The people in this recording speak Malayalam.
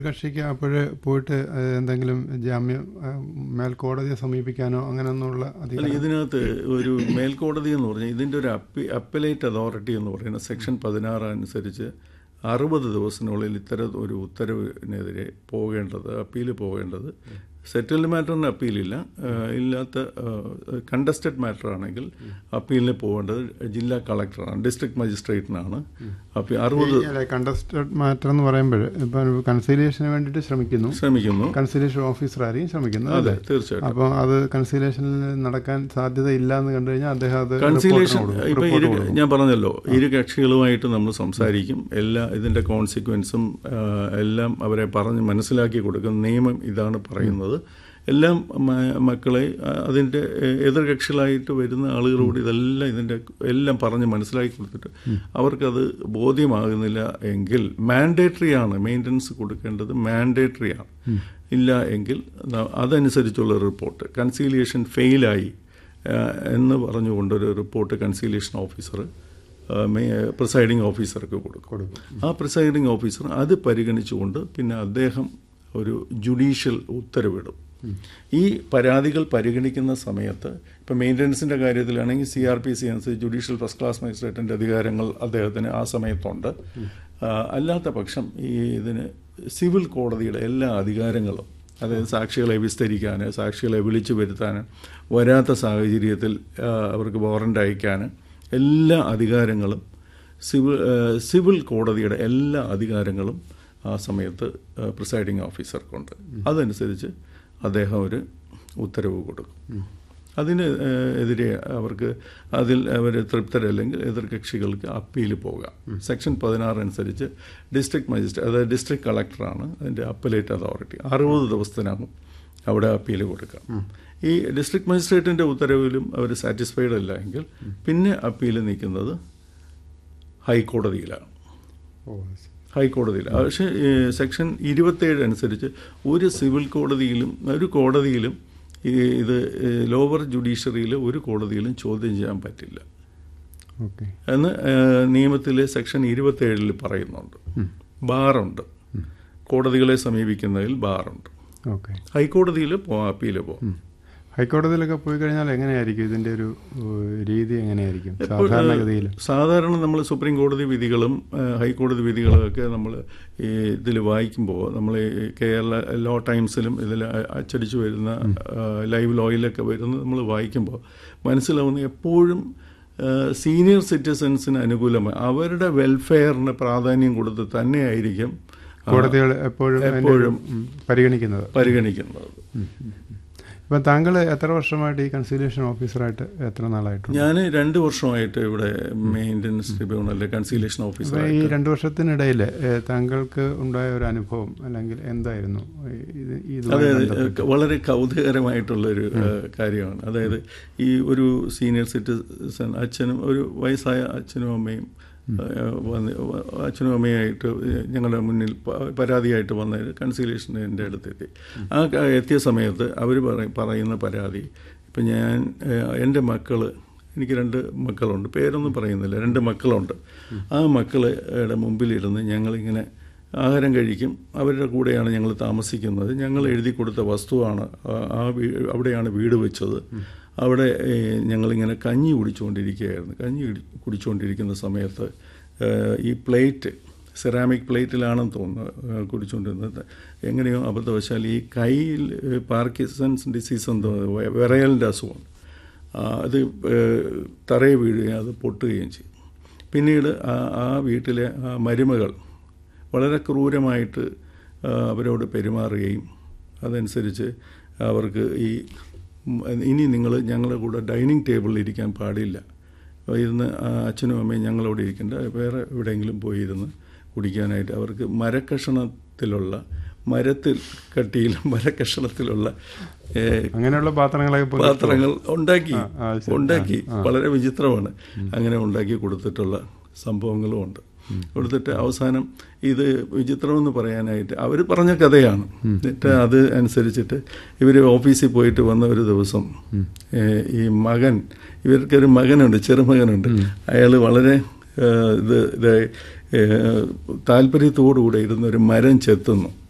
കക്ഷിക്ക് അപ്പോൾ പോയിട്ട് ഏഹ്, എന്തെങ്കിലും ജാമ്യം ഏഹ്, മേൽക്കോടതിയെ സമീപിക്കാനോ അങ്ങനെയൊന്നുള്ള അല്ല അധികാരം ഇതിനകത്ത് ഒരു മേൽക്കോടതി എന്ന് പറഞ്ഞാൽ ഇതിൻ്റെ ഒരു അപ്പി അപ്പലേറ്റ് അതോറിറ്റി എന്ന് പറയുന്ന സെക്ഷൻ പതിനാറ് അനുസരിച്ച് അറുപത് ദിവസത്തിനുള്ളിൽ ഇത്തരം ഒരു ഉത്തരവിനെതിരെ പോകേണ്ടത് അപ്പീൽ പോകേണ്ടത് സെറ്റിൽഡ് മാറ്ററിന് അപ്പീലില്ല ഏഹ് ഇല്ലാത്ത കണ്ടസ്റ്റഡ് മാറ്റർ ആണെങ്കിൽ അപ്പീലിന് പോകേണ്ടത് ജില്ലാ കളക്ടറാണ് ഡിസ്ട്രിക്ട് മജിസ്ട്രേറ്റിനാണ് അപ്പീൽ അറുപത് കണ്ടസ്റ്റഡ് മാറ്റർ എന്ന് പറയുമ്പോൾ ഇപ്പം കൺസീലിയേഷന് വേണ്ടിയിട്ട് ശ്രമിക്കുന്നു ശ്രമിക്കുന്നു കൺസീലിയേഷൻ ഓഫീസറായിരിക്കും ശ്രമിക്കുന്നത് അതെ അല്ലേ തീർച്ചയായിട്ടും അപ്പോൾ അത് കൺസീലിയേഷനിൽ നടക്കാൻ സാധ്യത ഇല്ല എന്ന് കണ്ടു കഴിഞ്ഞാൽ അദ്ദേഹം അത് കൺസീലേഷൻ റിപ്പോർട്ടിന് കൊടുക്കും. ഇപ്പൊ റിപ്പോർട്ട് ഇരു കൊടുക്കും. ഞാൻ പറഞ്ഞല്ലോ ഇരു കക്ഷികളുമായിട്ട് നമ്മൾ സംസാരിക്കും എല്ലാ ഇതിന്റെ കോൺസിക്വൻസും എല്ലാം അവരെ പറഞ്ഞ് മനസ്സിലാക്കി കൊടുക്കും നിയമം ഇതാണ് പറയുന്നത് എല്ലാം മ- മക്കളെ ആ, അതിന്റെ എ- എതിർകക്ഷികളായിട്ട് വരുന്ന ആളുകളോട് ഇതെല്ലാം ഇതിന്റെ എല്ലാം പറഞ്ഞ് മനസ്സിലാക്കി കൊടുത്തിട്ട് അവർക്കത് ബോധ്യമാകുന്നില്ല എങ്കിൽ മാൻഡേറ്ററി ആണ് മെയിൻ്റനൻസ് കൊടുക്കേണ്ടത് മാൻഡേറ്ററി ആണ് ഇല്ല എങ്കിൽ ന- അതനുസരിച്ചുള്ള റിപ്പോർട്ട് കൺസീലിയേഷൻ ഫെയിലായി ആഹ് എന്ന് പറഞ്ഞുകൊണ്ടൊരു റിപ്പോർട്ട് കൺസീലിയേഷൻ ഓഫീസർ പ്രിസൈഡിംഗ് ഓഫീസർക്ക് കൊടുക്കും ആ പ്രിസൈഡിംഗ് ഓഫീസർ അത് പരിഗണിച്ചുകൊണ്ട് പിന്നെ അദ്ദേഹം ഒരു ജുഡീഷ്യൽ ഉത്തരവിടും ഈ പരാതികൾ പരിഗണിക്കുന്ന സമയത്ത് ഇപ്പം മെയിൻ്റനൻസിൻ്റെ കാര്യത്തിലാണെങ്കിൽ സി ആർ പി സി അനുസരിച്ച് ജുഡീഷ്യൽ ഫസ്റ്റ് ക്ലാസ് മജിസ്ട്രേറ്റിൻ്റെ അധികാരങ്ങൾ അദ്ദേഹത്തിന് ആ സമയത്തുണ്ട് ആ, അല്ലാത്ത പക്ഷം ഈ ഇതിന് സിവിൽ കോടതിയുടെ എല്ലാ അധികാരങ്ങളും അതായത് സാക്ഷികളെ വിസ്തരിക്കാൻ സാക്ഷികളെ വിളിച്ചു വരുത്താൻ വരാത്ത സാഹചര്യത്തിൽ ആ, അവർക്ക് വാറൻ്റ് അയക്കാൻ എല്ലാ അധികാരങ്ങളും സിവിൽ ആ, സിവിൽ കോടതിയുടെ എല്ലാ അധികാരങ്ങളും ആ സമയത്ത് പ്രിസൈഡിംഗ് ഓഫീസർക്കുണ്ട് അതനുസരിച്ച് അദ്ദേഹം ഒരു ഉത്തരവ് കൊടുക്കും അതിന് ഏഹ്, എതിരെ അവർക്ക് അതിൽ അവർ തൃപ്തരല്ലെങ്കിൽ എതിർകക്ഷികൾക്ക് അപ്പീൽ പോകാം സെക്ഷൻ പതിനാറ് അനുസരിച്ച് ഡിസ്ട്രിക്ട് മജിസ്ട്രേറ്റ് അതായത് ഡിസ്ട്രിക്ട് കളക്ടറാണ് അതിൻ്റെ അപ്പലേറ്റ് അതോറിറ്റി അറുപത് ദിവസത്തിനകം അവിടെ അപ്പീൽ കൊടുക്കാം ഈ ഡിസ്ട്രിക്ട് മജിസ്ട്രേറ്റിൻ്റെ ഉത്തരവിലും അവർ സാറ്റിസ്ഫൈഡ് അല്ല എങ്കിൽ പിന്നെ അപ്പീൽ നിൽക്കുന്നത് ഹൈക്കോടതിയിലാണ് ഓ, ശരി. ഹൈക്കോടതിയിൽ പക്ഷേ ഏഹ്, സെക്ഷൻ ഇരുപത്തേഴ് അനുസരിച്ച് ഒരു സിവിൽ കോടതിയിലും ഒരു കോടതിയിലും ഈ ഇത് ഏഹ്, ലോവർ ജുഡീഷ്യറിയിൽ ഒരു കോടതിയിലും ചോദ്യം ചെയ്യാൻ പറ്റില്ല ഓക്കെ എന്ന് ഏഹ്, നിയമത്തിലെ സെക്ഷൻ ഇരുപത്തേഴിൽ പറയുന്നുണ്ട് ബാറുണ്ട് കോടതികളെ സമീപിക്കുന്നതിൽ ബാറുണ്ട് ഓക്കെ ഹൈക്കോടതിയിൽ പോവാം അപ്പീൽ പോവാം ഹൈക്കോടതിയിലൊക്കെ പോയി കഴിഞ്ഞാൽ എങ്ങനെയായിരിക്കും ഇതിന്റെ ഒരു ഏഹ്, രീതി എങ്ങനെയായിരിക്കും സാധാരണഗതിയിൽ സാധാരണ നമ്മൾ സുപ്രീം കോടതി വിധികളും ഏഹ്, ഹൈക്കോടതി വിധികളും ഒക്കെ നമ്മൾ ഈ ഇതിൽ വായിക്കുമ്പോൾ നമ്മൾ ഈ കേരള ലോ ടൈംസിലും ഇതിൽ അച്ചടിച്ചു വരുന്ന ഏഹ്, ലൈവ് ലോയിലൊക്കെ വരുന്നത് നമ്മൾ വായിക്കുമ്പോൾ മനസ്സിലാവുന്ന എപ്പോഴും ഏഹ്, സീനിയർ സിറ്റിസൺസിന് അനുകൂലമായി അവരുടെ വെൽഫെയറിന് പ്രാധാന്യം കൊടുത്ത് തന്നെയായിരിക്കും ആ, കോടതികൾ എപ്പോഴും അതിന്റെ ഒരു, ഉം, പരിഗണിക്കുന്നത് പരിഗണിക്കുന്നത് ഇപ്പം താങ്കൾ എത്ര വർഷമായിട്ട് ഈ കൺസീലിയേഷൻ ഓഫീസറായിട്ട് എത്ര നാളായിട്ടുണ്ട് ഞാൻ രണ്ട് വർഷമായിട്ട് ഇവിടെ മെയിൻ്റനൻസ് ട്രിബ്യൂണലിലെ കൺസീലേഷൻ അപ്പോൾ ഓഫീസറായിട്ട് ഈ രണ്ട് വർഷത്തിനിടയിൽ ഏഹ്, താങ്കൾക്ക് ഉണ്ടായ ഒരു അനുഭവം അല്ലെങ്കിൽ എന്തായിരുന്നു ഈ- ഇത് അതെ ഇതുമായി അതെ ബന്ധപ്പെട്ട്? വളരെ കൗതുകകരമായിട്ടുള്ളൊരു ഏഹ്, കാര്യമാണ് അതായത് ഈ ഒരു സീനിയർ സിറ്റിസൺ അച്ഛനും ഒരു വയസ്സായ അച്ഛനും അമ്മയും ഏഹ്, വന്ന് വ- അച്ഛനും അമ്മയായിട്ട് ഞങ്ങളുടെ മുന്നിൽ പ- പരാതിയായിട്ട് വന്ന കൺസീലേഷൻ എൻ്റെ അടുത്തെത്തി ആ ക- എത്തിയ സമയത്ത് അവർ പറയുന്ന പരാതി ഇപ്പം ഞാൻ ഏഹ്, എൻ്റെ മക്കൾ എനിക്ക് രണ്ട് മക്കളുണ്ട് പേരൊന്നും പറയുന്നില്ല രണ്ട് മക്കളുണ്ട് ആ മക്കളുടെ മുമ്പിലിരുന്ന് ഞങ്ങളിങ്ങനെ ആഹാരം കഴിക്കും അവരുടെ കൂടെയാണ് ഞങ്ങൾ താമസിക്കുന്നത് ഞങ്ങൾ എഴുതി കൊടുത്ത വസ്തുവാണ് ആ- ആ വീ അവിടെയാണ് വീട് വെച്ചത് അവിടെ ഏഹ്, ഞങ്ങളിങ്ങനെ കഞ്ഞി കുടിച്ചുകൊണ്ടിരിക്കുകയായിരുന്നു കഞ്ഞി കുടി- കുടിച്ചുകൊണ്ടിരിക്കുന്ന സമയത്ത് ഏഹ്, ഈ പ്ലേറ്റ് സെറാമിക് പ്ലേറ്റിലാണെന്ന് തോന്നുന്നു ഏഹ്, കുടിച്ചുകൊണ്ടിരുന്നത് എങ്ങനെയോ അബദ്ധവശാൽ ഈ കയ്യിൽ ഏഹ്, പാർക്കിസൺസ് ഡിസീസ് എന്തോ വെ- വിറയലിൻ്റെ അസുഖം ആ, അത് ഏഹ്, തറയെ വീഴുകയും അത് പൊട്ടുകയും ചെയ്യും പിന്നീട് ആ ആ വീട്ടിലെ ആ മരുമകൾ വളരെ ക്രൂരമായിട്ട് ആ, അവരോട് പെരുമാറുകയും അതനുസരിച്ച് അവർക്ക് ഈ ഉം, ഇനി നിങ്ങൾ ഞങ്ങളുടെ കൂടെ ഡൈനിങ് ടേബിളിൽ ഇരിക്കാൻ പാടില്ല ഇരുന്ന് ആ അച്ഛനും അമ്മയും ഞങ്ങളോട് ഇരിക്കേണ്ട വേറെ എവിടെയെങ്കിലും പോയി ഇരുന്ന് കുടിക്കാനായിട്ട് അവർക്ക് മരക്കഷണത്തിലുള്ള മരത്തിൽ കട്ടിയിലും മരക്കഷണത്തിലുള്ള ഏഹ്, അങ്ങനെയുള്ള പാത്രങ്ങളൊക്കെ പോയി- പാത്രങ്ങൾ ഉണ്ടാക്കി ആ, ആ, ശരി. ഉണ്ടാക്കി വളരെ വിചിത്രമാണ് അങ്ങനെ ഉണ്ടാക്കി കൊടുത്തിട്ടുള്ള സംഭവങ്ങളും ഉണ്ട് കൊടുത്തിട്ട് അവസാനം ഇത് വിചിത്രമെന്ന് പറയാനായിട്ട് അവർ പറഞ്ഞ കഥയാണ് എന്നിട്ട് അത് അനുസരിച്ചിട്ട് ഇവർ ഓഫീസിൽ പോയിട്ട് വന്ന ഒരു ദിവസം ഏഹ്, ഈ മകൻ ഇവർക്കൊരു മകനുണ്ട് ചെറുമകനുണ്ട് അയാൾ വളരെ ഏഹ്, ഇത് ഇത് ഏഹ്, താല്പര്യത്തോടുകൂടെ ഇരുന്ന് ഒരു മരം ചെത്തുന്നു